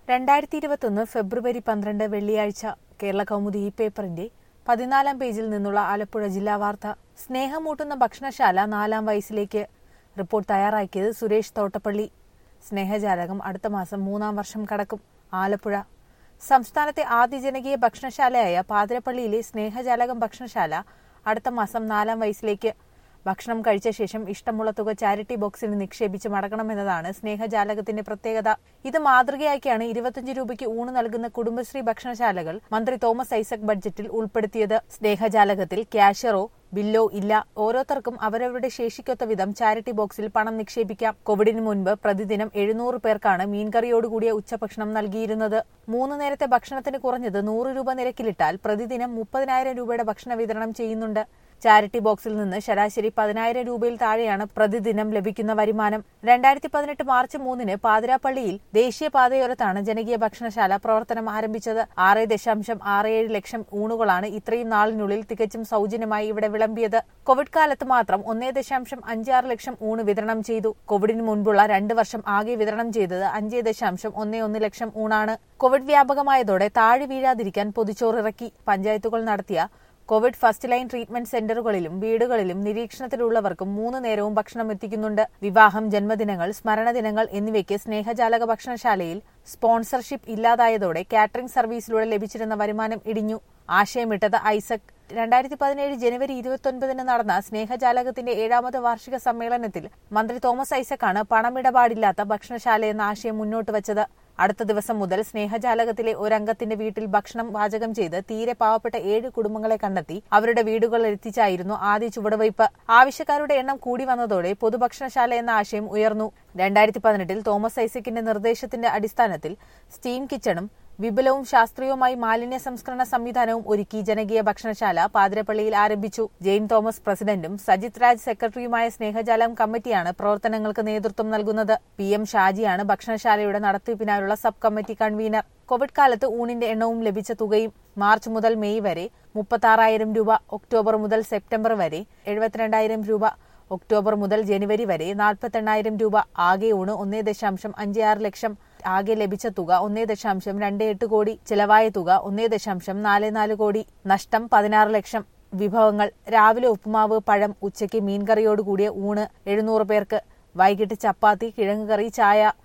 രണ്ടായിരത്തി ഇരുപത്തൊന്ന് ഫെബ്രുവരി പന്ത്രണ്ട് വെള്ളിയാഴ്ച കേരള കൗമുദി ഈ പേപ്പറിന്റെ പതിനാലാം പേജിൽ നിന്നുള്ള ആലപ്പുഴ ജില്ലാ വാർത്ത സ്നേഹമൂട്ടുന്ന ഭക്ഷണശാല നാലാം വയസ്സിലേക്ക് റിപ്പോർട്ട് തയ്യാറാക്കിയത് സുരേഷ് തോട്ടപ്പള്ളി സ്നേഹജാലകം അടുത്ത മാസം മൂന്നാം വർഷം കടക്കും ആലപ്പുഴ സംസ്ഥാനത്തെ ആദ്യ ജനകീയ ഭക്ഷണശാലയായ പാതിരപ്പള്ളിയിലെ സ്നേഹജാലകം ഭക്ഷണശാല അടുത്ത മാസം നാലാം വയസ്സിലേക്ക് ഭക്ഷണം കഴിച്ച ശേഷം ഇഷ്ടമുള്ള തുക ചാരിറ്റി ബോക്സിൽ നിക്ഷേപിച്ച് മടങ്ങണമെന്നതാണ് സ്നേഹജാലകത്തിന്റെ പ്രത്യേകത ഇത് മാതൃകയാക്കിയാണ് ഇരുപത്തിയഞ്ച് രൂപയ്ക്ക് ഊണ് നൽകുന്ന കുടുംബശ്രീ ഭക്ഷണശാലകൾ മന്ത്രി തോമസ് ഐസക് ബഡ്ജറ്റിൽ ഉൾപ്പെടുത്തിയത് സ്നേഹജാലകത്തിൽ ക്യാഷ്യറോ ബില്ലോ ഇല്ല ഓരോരുത്തർക്കും അവരവരുടെ ശേഷിക്കൊത്ത വിധം ചാരിറ്റി ബോക്സിൽ പണം നിക്ഷേപിക്കാം കോവിഡിന് മുൻപ് പ്രതിദിനം എഴുന്നൂറ് പേർക്കാണ് മീൻകറിയോടുകൂടിയ ഉച്ചഭക്ഷണം നൽകിയിരുന്നത് മൂന്ന് നേരത്തെ ഭക്ഷണത്തിന് കുറഞ്ഞത് നൂറ് രൂപ നിരക്കിലിട്ടാൽ പ്രതിദിനം മുപ്പതിനായിരം രൂപയുടെ ഭക്ഷണ വിതരണം ചെയ്യുന്നുണ്ട് ചാരിറ്റി ബോക്സിൽ നിന്ന് ശരാശരി പതിനായിരം രൂപയിൽ താഴെയാണ് പ്രതിദിനം ലഭിക്കുന്ന വരുമാനം രണ്ടായിരത്തി പതിനെട്ട് മാർച്ച് മൂന്നിന് പാതിരാപ്പള്ളിയിൽ ദേശീയപാതയോരത്താണ് ജനകീയ ഭക്ഷണശാല പ്രവർത്തനം ആരംഭിച്ചത് ആറ് ദശാംശം ആറ് ഏഴ് ലക്ഷം ഊണുകളാണ് ഇത്രയും നാളിനുള്ളിൽ തികച്ചും സൗജന്യമായി ഇവിടെ വിളമ്പിയത് കോവിഡ് കാലത്ത് മാത്രം ഒന്നേ ദശാംശം അഞ്ചാറ് ലക്ഷം ഊണ് വിതരണം ചെയ്തു കോവിഡിന് മുൻപുള്ള രണ്ട് വർഷം ആകെ വിതരണം ചെയ്തത് അഞ്ചേ ദശാംശം ഒന്നേ ഒന്ന് ലക്ഷം ഊണാണ് കോവിഡ് വ്യാപകമായതോടെ താഴെ വീഴാതിരിക്കാൻ പൊതിച്ചോറിറക്കി പഞ്ചായത്തുകൾ നടത്തിയ കോവിഡ് ഫസ്റ്റ് ലൈൻ ട്രീറ്റ്മെന്റ് സെന്ററുകളിലും വീടുകളിലും നിരീക്ഷണത്തിലുള്ളവർക്കും മൂന്ന് നേരവും ഭക്ഷണം എത്തിക്കുന്നുണ്ട് വിവാഹം ജന്മദിനങ്ങൾ സ്മരണദിനങ്ങൾ എന്നിവയ്ക്ക് സ്നേഹജാലക ഭക്ഷണശാലയിൽ സ്പോൺസർഷിപ്പ് ഇല്ലാതായതോടെ കാറ്ററിംഗ് സർവീസിലൂടെ ലഭിച്ചിരുന്ന വരുമാനം ഇടിഞ്ഞു ആശയമിട്ടത് ഐസക് രണ്ടായിരത്തി പതിനേഴ് ജനുവരി ഇരുപത്തൊൻപതിന് നടന്ന സ്നേഹജാലകത്തിന്റെ ഏഴാമത് വാർഷിക സമ്മേളനത്തിൽ മന്ത്രി തോമസ് ഐസക്കാണ് പണമിടപാടില്ലാത്ത ഭക്ഷണശാല എന്ന ആശയം മുന്നോട്ട് വച്ചത് അടുത്ത ദിവസം മുതൽ സ്നേഹജാലകത്തിലെ ഒരംഗത്തിന്റെ വീട്ടിൽ ഭക്ഷണം പാചകം ചെയ്ത് തീരെ പാവപ്പെട്ട ഏഴ് കുടുംബങ്ങളെ കണ്ടെത്തി അവരുടെ വീടുകളിൽ എത്തിച്ചായിരുന്നു ആദ്യ ചുവടുവയ്പ് ആവശ്യക്കാരുടെ എണ്ണം കൂടി വന്നതോടെ പൊതുഭക്ഷണശാല എന്ന ആശയം ഉയർന്നു രണ്ടായിരത്തി പതിനെട്ടിൽ തോമസ് ഐസക്കിന്റെ നിർദ്ദേശത്തിന്റെ അടിസ്ഥാനത്തിൽ സ്റ്റീം കിച്ചണും വിപുലവും ശാസ്ത്രീയവുമായി മാലിന്യ സംസ്കരണ സംവിധാനവും ഒരുക്കി ജനകീയ ഭക്ഷണശാല പാതിരപ്പള്ളിയിൽ ആരംഭിച്ചു ജെയിൻ തോമസ് പ്രസിഡന്റും സജിത് രാജ് സെക്രട്ടറിയുമായ സ്നേഹജാലം കമ്മിറ്റിയാണ് പ്രവർത്തനങ്ങൾക്ക് നേതൃത്വം നൽകുന്നത് പി എം ഷാജിയാണ് ഭക്ഷണശാലയുടെ നടത്തിപ്പിനായുള്ള സബ് കമ്മിറ്റി കൺവീനർ കോവിഡ് കാലത്ത് ഊണിന്റെ എണ്ണവും ലഭിച്ച തുകയും മാർച്ച് മുതൽ മെയ് വരെ മുപ്പത്തി രൂപ ഒക്ടോബർ മുതൽ സെപ്റ്റംബർ വരെ എഴുപത്തിരണ്ടായിരം രൂപ ഒക്ടോബർ മുതൽ ജനുവരി വരെ നാൽപ്പത്തെണ്ണായിരം രൂപ ആകെ ഊണ് ഒന്നേ ദശാംശം അഞ്ച് ആറ് ലക്ഷം ആകെ ലഭിച്ച തുക ഒന്നേ ദശാംശം രണ്ട് എട്ട് കോടി ചെലവായ തുക ഒന്നേ ദശാംശം നാല് നാല് കോടി നഷ്ടം പതിനാറ് ലക്ഷം വിഭവങ്ങൾ രാവിലെ ഉപ്പുമാവ് പഴം ഉച്ചയ്ക്ക് മീൻകറിയോടുകൂടിയ ഊണ് എഴുന്നൂറ് പേർക്ക് വൈകിട്ട് ചപ്പാത്തി കിഴങ്ങുകറി ചായ